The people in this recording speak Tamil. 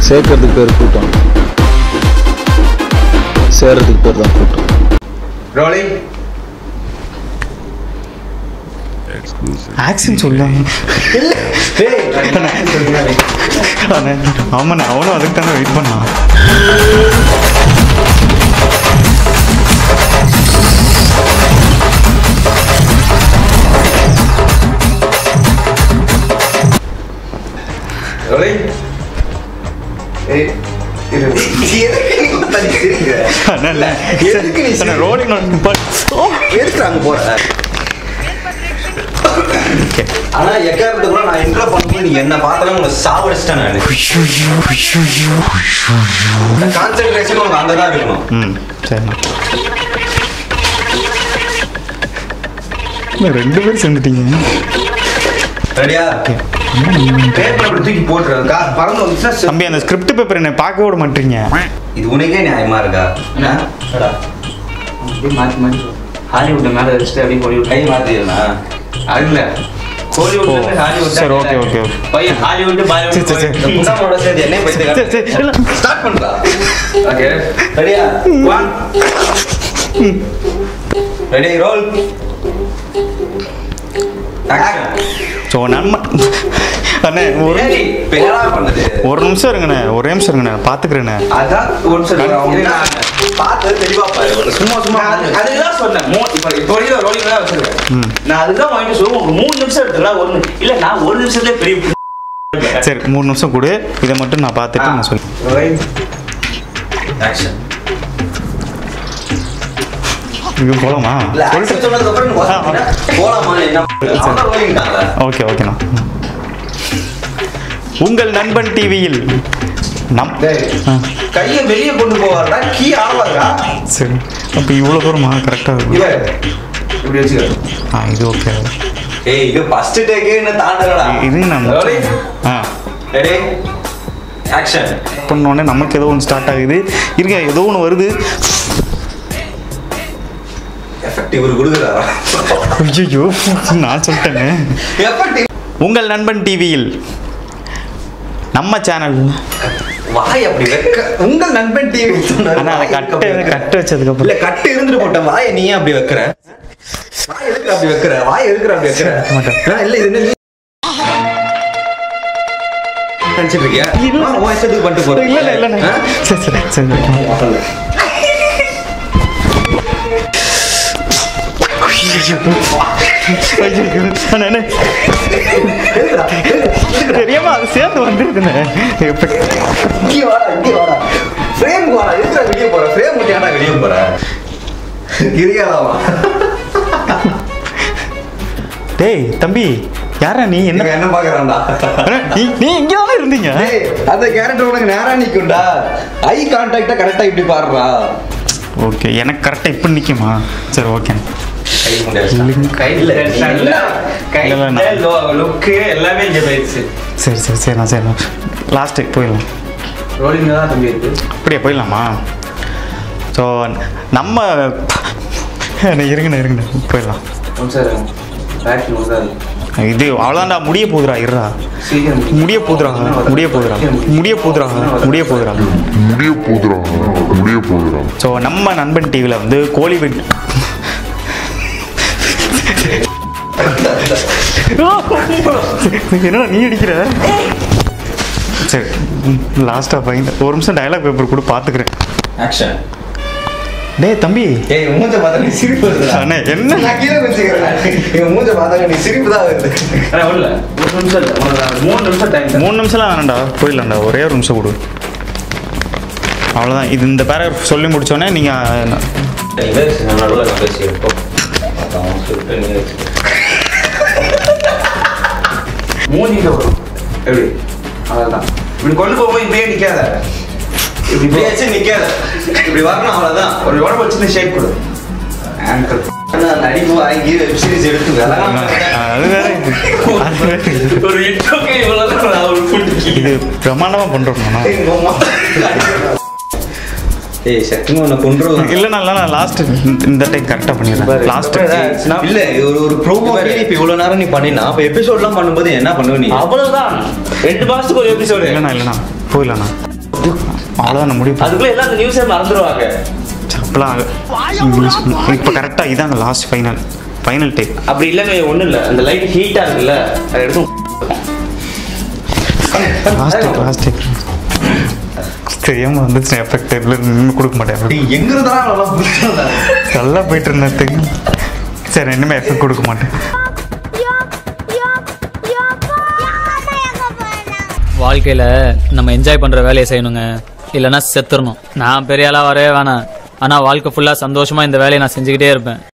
சேர்க்கறதுக்கு பேர் கூட்டம் சேர்றதுக்கு பேர் தான் கூட்டம் ரோலிங் ஆக்ஷன் சொல்லாங்க அண்ணே, ஆமாண்ணே அவனும் அதுக்கு தானே வெயிட் பண்ணான் ரோலிங் ஏய் இரு எதுக்கு நீ பண்ணிருக்க அண்ணே, அண்ணே, எதுக்கு நீ அண்ணே, rolling not but- எதுக்கு அங்க போற ஆனா எக்காரத்து கூட நான் இன்ட்ரோ பண்ணும்போது நீ என்ன பார்த்தாலும் உங்களை சாவடிச்சிட்டேன் நான் கான்சென்ட்ரேஷன் உனக்கு அங்கதான் இருக்கணும் ம் சரிண்ணா அண்ணே, ரெண்டு பேரும் சேர்ந்துட்டீங்க ரெடியா பேப்பர் அப்படி தூக்கி போட்டுரு கா பறந்து வந்துச்சுன்னா செ- தம்பி அந்த ஸ்கிரிப்ட் பேப்பர் என்னை பார்க்க விட மாட்டீங்க இது உனக்கே நியாயமா இருக்கா என்ன எடா, அப்படியே மாற்றி மாற்றி ஹாலிவுட் மேலே வச்சுட்டு அப்படியே ஹாலிவுட் கை மாத்திடுனா அதுல ஹாலிவுட்ல இருந்து ஹாலிவுட் சரி, okay, okay, okay. பையன் ஹாலிவுட் சரி, சரி, சரி. பாலிவுட் முன்னாமோட சேர்த்து என்னையும் சரி, சரி, பைத்து இல்ல. ஸ்டார்ட் பண்றா ஓகே ரெடியா ஒன் ரெடி ரோல் ஸோ நம்ம அண்ணே ஒரு பேரா பண்ணது ஒரு நிமிஷம் இருங்கண்ணே ஒரே நிமிஷம் இருங்கண்ணே பார்த்துக்கிறேண்ணே அதான் ஒரு நிமிஷம் பார்த்து தெளிவா பாரு ஒரு சும்மா சும்மா நான் அதுதான் சொன்னேன் மூ இப்போ இப்போ வரைக்கும் ரோலிங் தான் வச்சிருக்கேன் நான் அதுதான் வாங்கிட்டு சொல்லுவேன் ஒரு மூணு நிமிஷம் எடுத்துலாம் ஒரு நி- இல்ல நான் ஒரு நிமிஷத்துல பெரிய சரி மூணு நிமிஷம் கொடு இதை மட்டும் நான் பார்த்துட்டு நான் சொல்லி ஆக்ஷன் இது போலாமா இல்ல ஆக்ஷன் சொன்னதுக்கு அப்புறம் நீ வசந்தீங்கன்னா போலாமா என்ன அவன் ரோலிங் தான்ல ஓகே ஓகேண்ணா உங்கள் நண்பன் டிவியில் நம் டேய் ஆ, கையை வெளியே கொண்டு போவாரா கீ ஆடுவாரா சரி அப்போ இவ்வளோ தூரமா கரெக்டாக இருக்கும் இவ இப்படி வச்சுக்க ஆ இது ஓகே ஏய் இது ஃபர்ஸ்ட் டேக்கே என்ன தாண்டறடா இது நான் ரோலிங் ஆ ரெடி ஆக்ஷன் பண்ணோடனே நமக்கு ஏதோ ஒன்று ஸ்டார்ட் ஆகுது இருங்க ஏதோ ஒன்று வருது எஃபெக்ட் இவர் கொடுக்குறாரா ஐயோ நான் சொல்லிட்டேங்க எஃபெக்ட் உங்கள் நண்பன் டிவியில் நம்ம சேனல் வாய் அப்படி வெக்க உங்கள் நண்பன் டிவி ஆனால் அதை கட்டு கட்டு வச்சதுக்கப்புறம் இல்ல கட்டு இருந்துட்டு போட்டேன் வாயை நீ ஏன் அப்படி வைக்கிற வாய் எதுக்கு அப்படி வைக்கிற வாய் எதுக்கு அப்படி வைக்கிற மாட்டேன். ஆ, இல்ல இது என்ன நீ நினைச்சிட்டு இருக்கியா இல்ல. ஆ, உன் இஷ்டத்துக்கு பண்ணிட்டு போற இல்லை இல்லை இல்லைண்ணே ஆ? சரி சரி சரி ஐயோ, அண்ணே, அண்ணே. தெரியாம அது சேர்ந்து வந்துருக்குண்ணே எப்ப இங்கே வாடா இங்கே வாடா ஃப்ரேம் வாடா எதுக்கு வெளியே போற ஃப்ரேம் மட்டும் ஏன்டா வெளியே போற கிரியாதாவா டேய் தம்பி யாரா நீ என்ன என்ன பாக்குறான்டா அண்ணே, நீ நீ இங்கே தானே இருந்தீங்க டேய், அந்த கேரக்டர் உனக்கு நேரா நிக்கும்டா ஐ கான்டாக்ட கரெக்டா இப்படி பாருடா ஓகே எனக்கு கரெக்டாக இப்போ நிற்குமா சரி ஓகே கை முடியாது கை இல்ல கை இல்ல, இல்ல. லுக்கு எல்லாமே இங்க போயிடுச்சு சரி சரி சரிண்ணா சரிண்ணா லாஸ்ட்டு போயிடலாம் ரோலிங் தான் தம்பி இருக்கு அப்படியே போயிடலாமா ஸோ நம்ம அண்ணே, இருங்கண்ணே இருங்கண்ணே போயிடலாம் சார் பேட்டரி ஒன்றாது இது அவ்வளோதான்டா முடிய போகுதுடா இருடா சீக்கிரம் முடிய போகுதுடா முடிய போகுதுடா முடிய போகுதுடா முடிய போகுதுடா முடிய போதுறான் முடிய போதுறான் ஸோ நம்ம நண்பன் டிவியில் வந்து கோழி வெட் என்னடா நீ அடிக்கிற சரி லாஸ்ட்டாக ஃபைன் ஒரு நிமிஷம் டயலாக் பேப்பர் கூட பார்த்துக்கிறேன் ஆக்ஷன் டேய் தம்பி ஏய் உன் மூஞ்ச பார்த்தா நீ சிரிப்பு வருதுடா அண்ணே, என்ன? நான் கீழே வச்சுக்கிறேன் என் மூஞ்ச பார்த்தா நீ சிரிப்பு தான் வருது அண்ணா உள்ள ஒரு நிமிஷம் இல்லை உனக்கு மூணு நிமிஷம் டைம் மூணு நிமிஷம்லாம் வேணாம்டா போயிடலாம்டா ஒரே ஒரு நிமிஷம் கொடு அவ்வளோதான் இது இந்த பேராகிராஃப் சொல்லி முடிச்சோடனே நீங்கள் நீ பேசு நான் நடுவில் நான் பேசிக்கிறேன் போ அதான் சொல்லிட்டு நீ வச்சுக்க மூஞ்சில வரும் எப்படி அவ்வளோதான் இப்படி கொண்டு போகும்போது இப்படியே நிற்காத இப்படி இப்படி போ. வச்சு நிக்காத இப்படி வரணும் அவ்வளவுதான் ஒரு உடம்பு சின்ன ஷேப் கொடு ஆங்கர் ஆனா நடிப்பு வாங்கி வெப் சீரிஸ் எடுத்து விலகாம அது வேற இது. அது வேற இது. ஒரு இன்ட்ரோக்கே இவ்வளோ நான் ஒரு ஃபுட்டுக்கு இது பிரமாண்டமாக பண்ணுறோம் எங்க அம்மா. ஏய் சத்தியமா உன்னை கொன்றுவேன் இல்லைண்ணா இல்லைண்ணா லாஸ்ட் இந்த டைம் கரெக்டாக பண்ணிடுறேன் லாஸ்ட் இல்ல இது ஒரு ஒரு ப்ரோமோ இப்ப இவ்வளவு நேரம் நீ பண்ணினா அப்ப எபிசோட்லாம் பண்ணும்போது என்ன பண்ணுவ நீ அவ்வளவுதான் ரெண்டு மாசத்துக்கு ஒரு எபிசோடு இல்லைண்ணா இல்லைண்ணா போயிடலாண்ணா அவ்வளோதான் நான் முடிவு அதுக்குள்ள எல்லாம் அந்த நியூஸே மறந்துடுவாங்க அப்பலாம் இப்போ கரெக்டாக இதாங்க லாஸ்ட் ஃபைனல் ஃபைனல் டேக் அப்படி இல்லைங்க ஒன்றும் இல்லை அந்த லைட் ஹீட்டாக இருக்குல்ல அதை எடுத்து லாஸ்ட் டேக் லாஸ்ட் டேக் தெரியாமல் வந்துச்சு எஃபெக்ட் இல்லை நின்று கொடுக்க மாட்டேன் நீ எங்க இருந்தா நல்லா புடிச்சா நல்லா போயிட்டு இருந்தேன் தெரியும் சரி இனிமேல் எஃபெக்ட் கொடுக்க மாட்டேன் வாழ்க்கையில் நம்ம என்ஜாய் பண்ணுற வேலையை செய்யணுங்க இல்லைன்னா செத்துறணும் நான் பெரிய ஆளாக வரவே வேணாம் ஆனால் வாழ்க்கை ஃபுல்லாக சந்தோஷமாக இந்த வேலையை நான் செஞ்சுக்கிட்டே இருப்பேன்